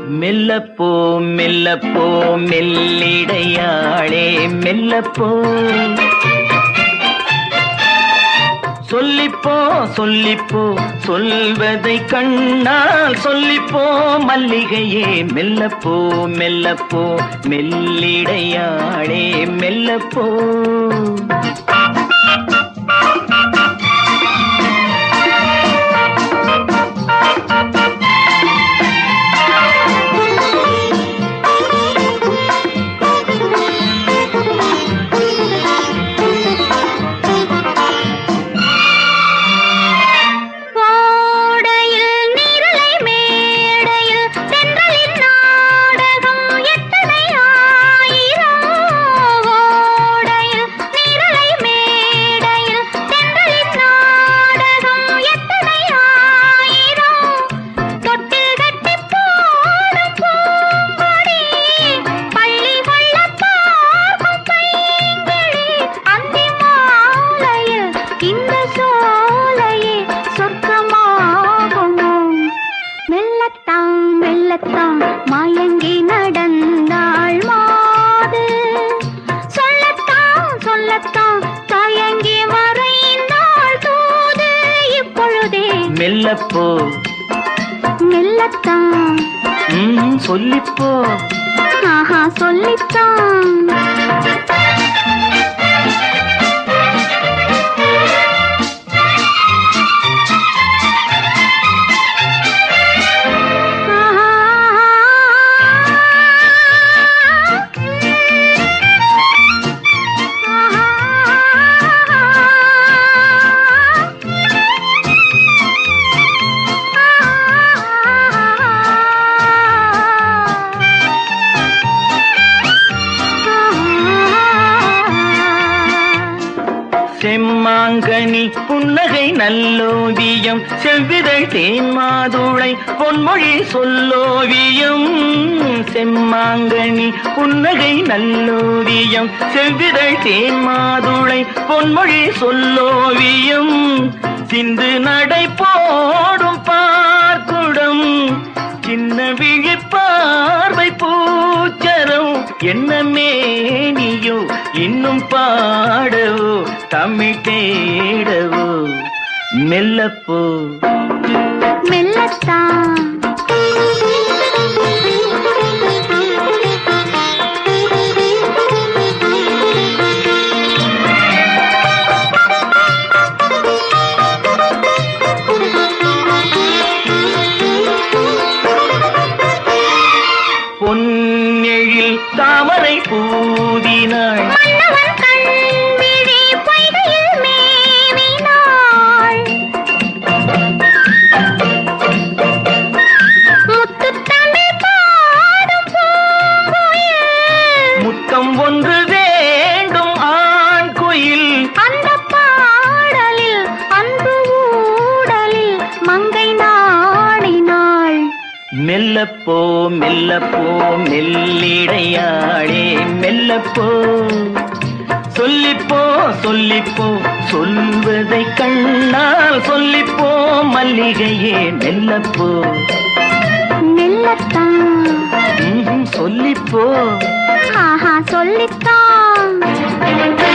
மெல்லப்போ மெல்லப்போ மெல்லிடையாளே மெல்லப்போ சொல்லிப்போ சொல்லிப்போ சொல்வதை கண்ணால் சொல்லிப்போ மல்லிகையே மெல்லப்போ மெல்லப்போ மெல்லிடையாளே மெல்லப்போ கோடையில் நீரலை மேடையில் தென்றலின் நாடகம் எத்தனை ஆயிரம் ஓடையில் நீரலை மேடையில் தென்றலின் நாடகம் எத்தனை ஆயிரம் தொட்டில் கட்டி போடும் பூங்கொடி பள்ளி கொள்ள பார்க்கும் பைங்கிளி அந்தி மாலையில் இந்த சோலையே சொர்க்கமாகுமோ மெல்லத்தான் மெல்லத்தான் மயங்கி நடந்தாள் மாது சொல்லத்தான் சொல்லத்தான் தயங்கி மறைந்தாள் தூது இப்பொழுதே மெல்லப்போ மெல்லத்தான் ம் சொல்லிப்போ ஆஹா சொல்லித்தான் செம்மாங்கனி புன்னகை நல்லோவியம் செவ்விதழ் தேன் மாதுளை பொன்மொழி சொல்லோவியம் செம்மாங்கனி புன்னகை நல்லோவியம் செவ்விதழ் தேன் மாதுளை பொன்மொழி சொல்லோவியம் சிந்து நடை போடும் பார்க்குடம் சின்ன விழி பார்வை பூச்சரம் என்ன மேனியோ இன்னும் பாடவோ தமிழ் தேடவோ மெல்லப்போ மெல்லத்தான் பொன்னெழில் தாமரை பூதினாள் மன்னவன் கண்விழி பொய்கையில் மேவினாள் முத்துத்தமிழ் பாடும் பூங்குயில் முத்தம் ஒன்று வேண்டும் ஆண் குயில் அந்த பாடலில் அன்பு ஊடலில் மங்கை நாடினாள் மெல்லப்போ மெல்லப்போ மெல்லிடையாளே மெல்லப்போ சொல்லிப்போ சொல்லிப்போ சொல்வதை கண்ணால் சொல்லிப்போ மல்லிகையே மெல்லப்போ மெல்லத்தான் ம்ஹும், சொல்லிப்போ ஆஹா சொல்லித்தான்